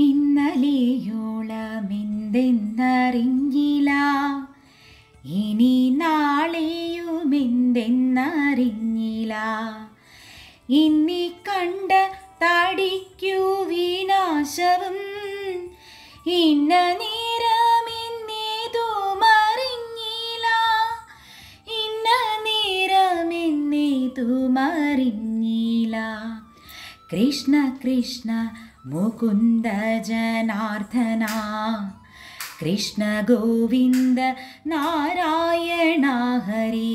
ഇന്നലെയോളമെന്തെന്നറിഞ്ഞില്ല ഇനി നാളെയുമെന്തെന്നറിഞ്ഞില്ല ഇന്നി കണ്ട തടിക്കു വിനാശവും ഇന്ന നേരമെന്നേതുമറിഞ്ഞില്ല ഇന്ന നേരമെന്നേതുമറിഞ്ഞില്ല കൃഷ്ണ കൃഷ്ണ മുകുന്ദ ജനാർദ്ദന കൃഷ്ണ ഗോവിന്ദ നാരായണ ഹരേ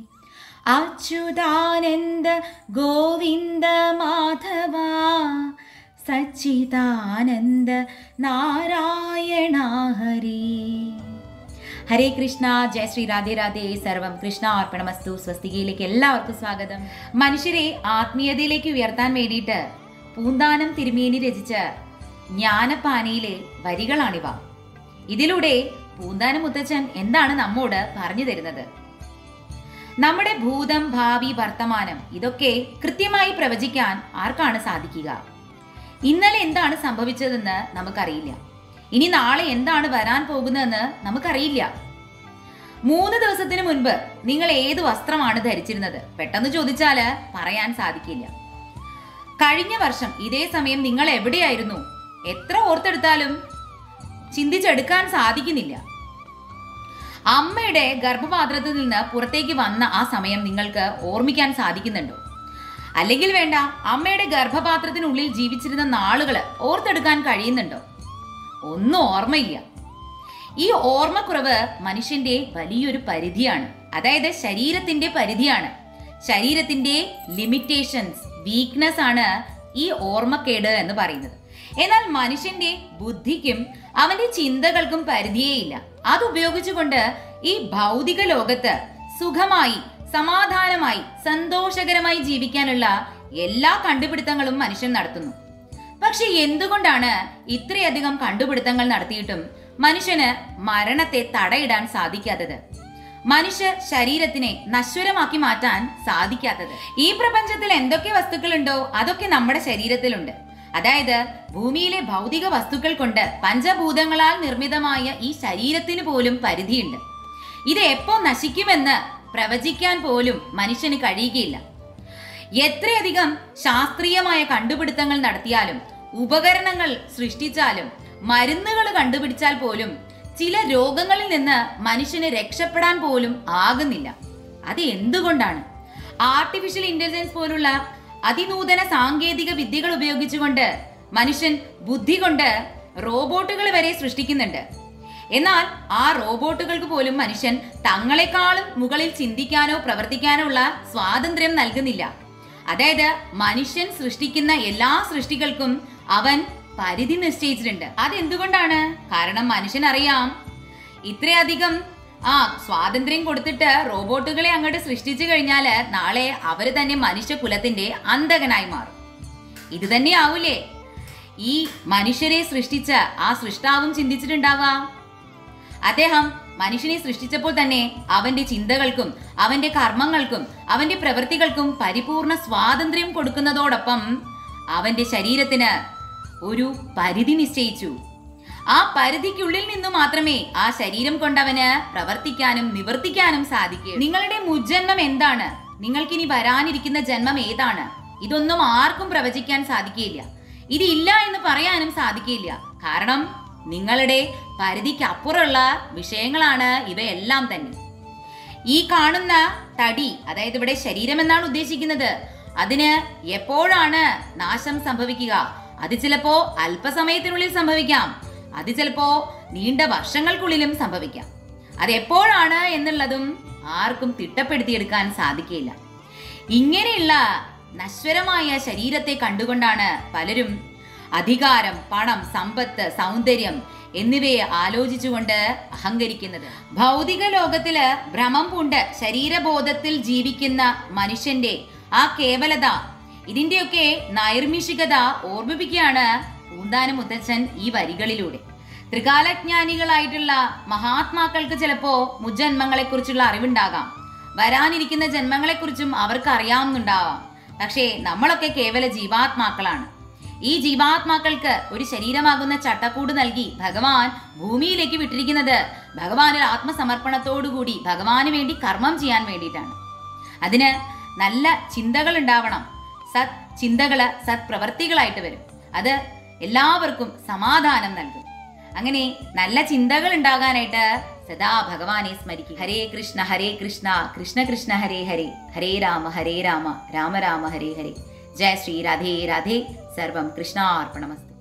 അച്യുതാനന്ദ ഗോവിന്ദ മാധവ സച്ചിദാനന്ദ നാരായണ ഹരേ ഹരേ കൃഷ്ണ ജയ ശ്രീ രാധേ രാധേ സർവം കൃഷ്ണ അർപ്പണമസ്തു സ്വസ്തികയിലേക്ക് എല്ലാവർക്കും സ്വാഗതം മനുഷ്യരെ ആത്മീയതയിലേക്ക് ഉയർത്താൻ വേണ്ടിയിട്ട് പൂന്താനം തിരുമേനി രചിച്ച ജ്ഞാനപ്പാനയിലെ വരികളാണിവ ഇതിലൂടെ പൂന്താനം മുത്തച്ഛൻ എന്താണ് നമ്മോട് പറഞ്ഞു തരുന്നത് നമ്മുടെ ഭൂതം ഭാവി വർത്തമാനം ഇതൊക്കെ കൃത്യമായി പ്രവചിക്കാൻ ആർക്കാണ് സാധിക്കുക ഇന്നലെ എന്താണ് സംഭവിച്ചതെന്ന് നമുക്കറിയില്ല ഇനി നാളെ എന്താണ് വരാൻ പോകുന്നതെന്ന് നമുക്കറിയില്ല മൂന്ന് ദിവസത്തിന് മുൻപ് നിങ്ങൾ ഏത് വസ്ത്രമാണ് ധരിച്ചിരുന്നത് പെട്ടെന്ന് ചോദിച്ചാല് പറയാൻ സാധിക്കില്ല കഴിഞ്ഞ വർഷം ഇതേ സമയം നിങ്ങൾ എവിടെയായിരുന്നു എത്ര ഓർത്തെടുത്താലും ചിന്തിച്ചെടുക്കാൻ സാധിക്കുന്നില്ല അമ്മയുടെ ഗർഭപാത്രത്തിൽ നിന്ന് പുറത്തേക്ക് വന്ന ആ സമയം നിങ്ങൾക്ക് ഓർമ്മിക്കാൻ സാധിക്കുന്നുണ്ടോ അല്ലെങ്കിൽ വേണ്ട അമ്മയുടെ ഗർഭപാത്രത്തിനുള്ളിൽ ജീവിച്ചിരുന്ന നാളുകൾ ഓർത്തെടുക്കാൻ കഴിയുന്നുണ്ടോ ഒന്നും ഓർമ്മയില്ല ഈ ഓർമ്മക്കുറവ് മനുഷ്യന്റെ വലിയൊരു പരിധിയാണ് അതായത് ശരീരത്തിന്റെ പരിധിയാണ് ശരീരത്തിന്റെ ലിമിറ്റേഷൻസ് വീക്ക്നെസ് ആണ് ഈ ഓർമ്മക്കേട് എന്ന് പറയുന്നത് എന്നാൽ മനുഷ്യന്റെ ബുദ്ധിക്കും അവന്റെ ചിന്തകൾക്കും പരിധിയേയില്ല അത് ഉപയോഗിച്ചുകൊണ്ട് ഈ ഭൗതിക ലോകത്ത് സുഖമായി സമാധാനമായി സന്തോഷകരമായി ജീവിക്കാനുള്ള എല്ലാ കണ്ടുപിടുത്തങ്ങളും മനുഷ്യൻ നടത്തുന്നു പക്ഷെ എന്തുകൊണ്ടാണ് ഇത്രയധികം കണ്ടുപിടുത്തങ്ങൾ നടത്തിയിട്ടും മനുഷ്യന് മരണത്തെ തടയിടാൻ സാധിക്കാത്തത് മനുഷ്യ ശരീരത്തിനെ നശ്വരമാക്കി മാറ്റാൻ സാധിക്കാത്തത് ഈ പ്രപഞ്ചത്തിൽ എന്തൊക്കെ വസ്തുക്കളുണ്ടോ അതൊക്കെ നമ്മുടെ ശരീരത്തിലുണ്ട് അതായത് ഭൂമിയിലെ ഭൗതിക വസ്തുക്കൾ കൊണ്ട് പഞ്ചഭൂതങ്ങളാൽ നിർമ്മിതമായ ഈ ശരീരത്തിന് പോലും പരിധിയുണ്ട് ഇത് എപ്പോ നശിക്കുമെന്ന് പ്രവചിക്കാൻ പോലും മനുഷ്യന് കഴിയുകയില്ല എത്രയധികം ശാസ്ത്രീയമായ കണ്ടുപിടുത്തങ്ങൾ നടത്തിയാലും ഉപകരണങ്ങൾ സൃഷ്ടിച്ചാലും മരുന്നുകൾ കണ്ടുപിടിച്ചാൽ പോലും ചില രോഗങ്ങളിൽ നിന്ന് മനുഷ്യന് രക്ഷപ്പെടാൻ പോലും ആകുന്നില്ല അത് എന്തുകൊണ്ടാണ് ആർട്ടിഫിഷ്യൽ ഇന്റലിജൻസ് പോലുള്ള അതിനൂതന സാങ്കേതിക വിദ്യകൾ ഉപയോഗിച്ചുകൊണ്ട് മനുഷ്യൻ ബുദ്ധി കൊണ്ട് റോബോട്ടുകൾ വരെ സൃഷ്ടിക്കുന്നുണ്ട് എന്നാൽ ആ റോബോട്ടുകൾക്ക് പോലും മനുഷ്യൻ തങ്ങളെക്കാളും മുകളിൽ ചിന്തിക്കാനോ പ്രവർത്തിക്കാനോ ഉള്ള സ്വാതന്ത്ര്യം നൽകുന്നില്ല അതായത് മനുഷ്യൻ സൃഷ്ടിക്കുന്ന എല്ലാ സൃഷ്ടികൾക്കും അവൻ പരിധി നിശ്ചയിച്ചിട്ടുണ്ട് അതെന്തുകൊണ്ടാണ് കാരണം മനുഷ്യൻ അറിയാം ഇത്രയധികം ആ സ്വാതന്ത്ര്യം കൊടുത്തിട്ട് റോബോട്ടുകളെ അങ്ങോട്ട് സൃഷ്ടിച്ചു കഴിഞ്ഞാല് നാളെ അവര് തന്നെ മനുഷ്യകുലത്തിന്റെ അന്തകനായി മാറും ഇത് തന്നെയാവൂലേ ഈ മനുഷ്യരെ സൃഷ്ടിച്ച ആ സൃഷ്ടാവും ചിന്തിച്ചിട്ടുണ്ടാവാം അദ്ദേഹം മനുഷ്യനെ സൃഷ്ടിച്ചപ്പോൾ തന്നെ അവന്റെ ചിന്തകൾക്കും അവന്റെ കർമ്മങ്ങൾക്കും അവന്റെ പ്രവൃത്തികൾക്കും പരിപൂർണ സ്വാതന്ത്ര്യം കൊടുക്കുന്നതോടൊപ്പം അവന്റെ ശരീരത്തിന് ഒരു പരിധി നിശ്ചയിച്ചു ആ പരിധിക്കുള്ളിൽ നിന്നു മാത്രമേ ആ ശരീരം കൊണ്ടവന് പ്രവർത്തിക്കാനും നിവർത്തിക്കാനും സാധിക്കൂ നിങ്ങളുടെ മുജ്ജന്മം എന്താണ് നിങ്ങൾക്കിനി വരാനിരിക്കുന്ന ജന്മം ഏതാണ് ഇതൊന്നും ആർക്കും പ്രവചിക്കാൻ സാധിക്കില്ല ഇതില്ല എന്ന് പറയാനും സാധിക്കില്ല കാരണം നിങ്ങളുടെ പരിധിക്കപ്പുറമുള്ള വിഷയങ്ങളാണ് ഇവയെല്ലാം തന്നെ ഈ കാണുന്ന തടി അതായത് ഇവിടെ ശരീരം എന്നാണ് ഉദ്ദേശിക്കുന്നത് അതിന് എപ്പോഴാണ് നാശം സംഭവിക്കുക അത് ചിലപ്പോ അല്പസമയത്തിനുള്ളിൽ സംഭവിക്കാം അത് ചിലപ്പോ നീണ്ട വർഷങ്ങൾക്കുള്ളിലും സംഭവിക്കാം അത് എപ്പോഴാണ് എന്നുള്ളതും ആർക്കും തിട്ടപ്പെടുത്തിയെടുക്കാൻ സാധിക്കില്ല ഇങ്ങനെയുള്ള നശ്വരമായ ശരീരത്തെ കണ്ടുകൊണ്ടാണ് പലരും അധികാരം പണം സമ്പത്ത് സൗന്ദര്യം എന്നിവയെ ആലോചിച്ചുകൊണ്ട് അഹങ്കരിക്കുന്നത് ഭൗതിക ലോകത്തില് ഭ്രമം പൂണ്ട് ശരീരബോധത്തിൽ ജീവിക്കുന്ന മനുഷ്യന്റെ ആ കേവലത ഇതിന്റെയൊക്കെ നൈർമിഷികത ഓർമ്മിപ്പിക്കുകയാണ് പൂന്താനം മുത്തച്ഛൻ ഈ വരികളിലൂടെ ത്രികാലജ്ഞാനികളായിട്ടുള്ള മഹാത്മാക്കൾക്ക് ചിലപ്പോ മുജ്ജന്മങ്ങളെക്കുറിച്ചുള്ള അറിവുണ്ടാകാം വരാനിരിക്കുന്ന ജന്മങ്ങളെക്കുറിച്ചും അവർക്ക് അറിയാവുന്നുണ്ടാവാം പക്ഷേ നമ്മളൊക്കെ കേവല ജീവാത്മാക്കളാണ് ഈ ജീവാത്മാക്കൾക്ക് ഒരു ശരീരമാകുന്ന ചട്ടക്കൂട് നൽകി ഭഗവാൻ ഭൂമിയിലേക്ക് വിട്ടിരിക്കുന്നത് ഭഗവാനിൽ ആത്മസമർപ്പണത്തോടുകൂടി ഭഗവാന് വേണ്ടി കർമ്മം ചെയ്യാൻ വേണ്ടിയിട്ടാണ് അതിന് നല്ല ചിന്തകൾ ഉണ്ടാവണം സത് ചിന്തകള് സത് പ്രവർത്തികളായിട്ട് വരും അത് എല്ലാവർക്കും സമാധാനം നൽകും അങ്ങനെ നല്ല ചിന്തകൾ ഉണ്ടാകാനായിട്ട് സദാ ഭഗവാനെ സ്മരിക്കും ഹരേ കൃഷ്ണ ഹരേ കൃഷ്ണ കൃഷ്ണ കൃഷ്ണ ഹരേ ഹരേ ഹരേ രാമ ഹരേ രാമ രാമ രാമ ഹരേ ഹരേ ജയ ശ്രീ രാധേ രാധേ സർവം കൃഷ്ണാർപ്പണമസ്തു